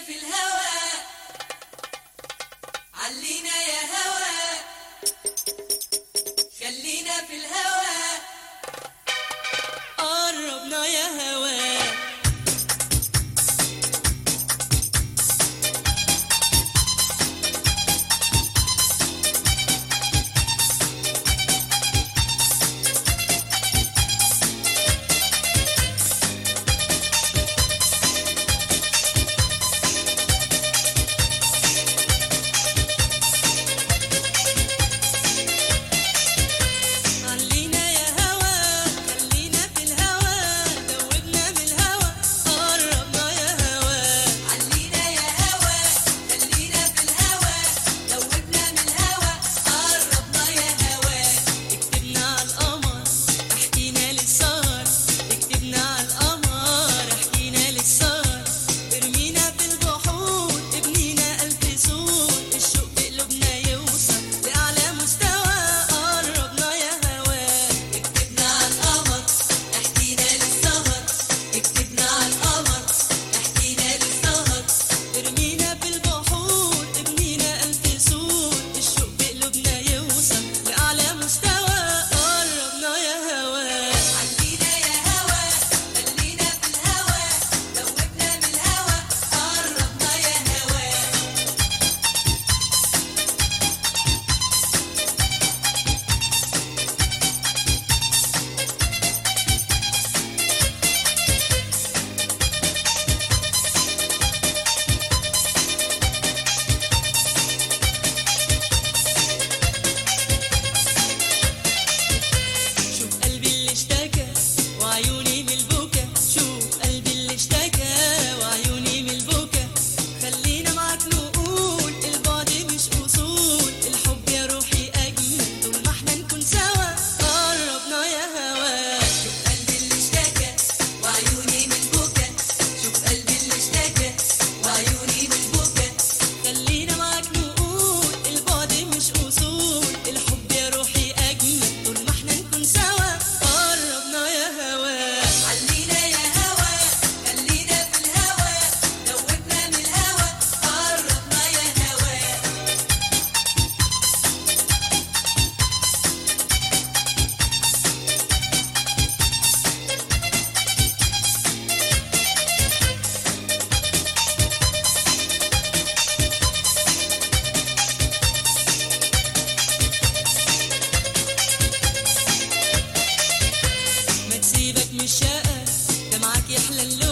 في الهوى علينا يا هوى خلينا في الهوى قربنا يا هوا علينا يا هوا خلينا في الهوا دوبنا من الهوا قربنا يا هوا علينا يا هوى خلينا في الهوى دوبنا من الهوى قربنا يا هوى اكتبنا على القمر احكينا للسهر اكتبنا على القمر احكينا للسهر ارمينا في البحور ابنينا الف سور الشوق بقلوبنا يوصل لاعلى مستوى قربنا يا هوا اكتبنا على القمر احكينا للسهر اكتبنا على القمر احكينا للسهر ارمينا في البحور ابنينا الف سور الشوق بقلوبنا يوصل لاعلى مستوى قربنا يا هوا علينا يا هوى خلينا في الهوى دوبنا من الهوى قربنا يا هوى شوف قلبي اللي اشتكى وعيوني من البكا شوف قلبي اللي اشتكى وعيوني من البكا خلينا معاك نقول البعد مش اصول الحب يا روحي اجمل طول ما احنا نكون سوا قربنا يا هوا شوف قلبي اللي اشتكى وعيوني من بكى شوف قلبي اللي اشتكى وعيوني من بكى خلينا معاك نقول البعد مش اصول الحب يا روحي اجمل طول ما احنا نكون سوا قربنا يا هوا علينا يا هوى خلينا في الهوى دوبنا من الهوى قربنا يا هوى ما تسيبك من الشقة ده معاك يحلى اللقا